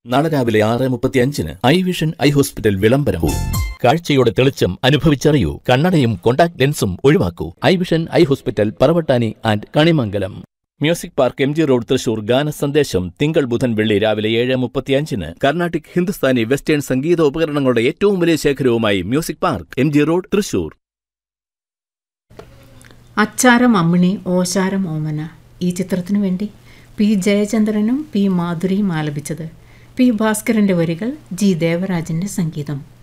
നാളെ രാവിലെ ആറ് മുപ്പത്തി അഞ്ചിന് ഐ വിഷൻ ഐ ഹോസ്പിറ്റൽ വിളംബരവും കാഴ്ചയുടെ തെളിച്ചം അനുഭവിച്ചറിയൂ കണ്ണടയും കോണ്ടാക്ട് ലെൻസും ഒഴിവാക്കൂ eye vision eye hospital Paravattani and Kanimangalam music park M G road Thrissur ഗാന സന്ദേശം തിങ്കൾ ബുധൻ വെള്ളി രാവിലെ ഏഴ് മുപ്പത്തിയഞ്ചിന് കർണാട്ടിക് ഹിന്ദുസ്ഥാനി വെസ്റ്റേൺ സംഗീത ഉപകരണങ്ങളുടെ ഏറ്റവും വലിയ ശേഖരവുമായി music park M G road Thrissur Achaaram Ammini Osharam Omana ഈ ചിത്രത്തിനു വേണ്ടി പി ജയചന്ദ്രനും പി മാധുരിയും ആലപിച്ചത് പി ഭാസ്കരന്റെ വരികൾ ജി ദേവരാജന്റെ സംഗീതം